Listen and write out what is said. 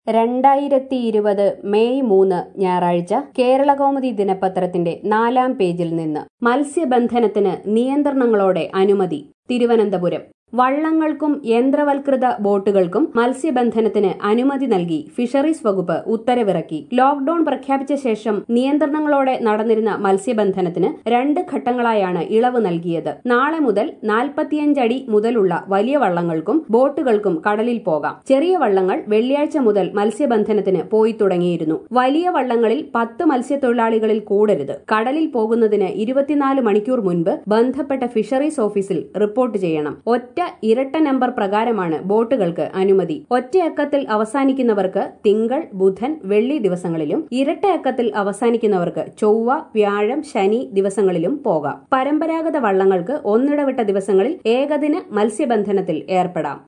രണ്ടായിരത്തി ഇരുപത് മെയ് മൂന്ന് ഞായറാഴ്ച കേരളകൗമുദി ദിനപത്രത്തിന്റെ നാലാം പേജിൽ നിന്ന് മത്സ്യബന്ധനത്തിന് നിയന്ത്രണങ്ങളോടെ അനുമതി തിരുവനന്തപുരം വള്ളങ്ങൾക്കും യന്ത്രവൽകൃത ബോട്ടുകൾക്കും മത്സ്യബന്ധനത്തിന് അനുമതി നൽകി ഫിഷറീസ് വകുപ്പ് ഉത്തരവിറക്കി ലോക്ഡൌൺ പ്രഖ്യാപിച്ച ശേഷം നിയന്ത്രണങ്ങളോടെ നടന്നിരുന്ന മത്സ്യബന്ധനത്തിന് രണ്ട് ഘട്ടങ്ങളായാണ് ഇളവ് നൽകിയത് നാളെ മുതൽ നാൽപ്പത്തിയഞ്ചടി മുതലുള്ള വലിയ വള്ളങ്ങൾക്കും ബോട്ടുകൾക്കും കടലിൽ പോകാം ചെറിയ വള്ളങ്ങൾ വെള്ളിയാഴ്ച മുതൽ മത്സ്യബന്ധനത്തിന് പോയി തുടങ്ങിയിരുന്നു വലിയ വള്ളങ്ങളിൽ പത്ത് മത്സ്യത്തൊഴിലാളികളിൽ കൂടരുത് കടലിൽ പോകുന്നതിന് ഇരുപത്തിനാല് മണിക്കൂർ മുൻപ് ബന്ധപ്പെട്ട ഫിഷറീസ് ഓഫീസിൽ റിപ്പോർട്ട് ചെയ്യണം ഒറ്റ ഇരട്ട നമ്പർ പ്രകാരമാണ് ബോട്ടുകൾക്ക് അനുമതി ഒറ്റയക്കത്തിൽ അവസാനിക്കുന്നവർക്ക് തിങ്കൾ ബുധൻ വെള്ളി ദിവസങ്ങളിലും ഇരട്ടയക്കത്തിൽ അവസാനിക്കുന്നവർക്ക് ചൊവ്വ വ്യാഴം ശനി ദിവസങ്ങളിലും പോകാം പരമ്പരാഗത വള്ളങ്ങൾക്ക് ഒന്നിടവിട്ട ദിവസങ്ങളിൽ ഏകദിന മത്സ്യബന്ധനത്തിൽ ഏർപ്പെടാം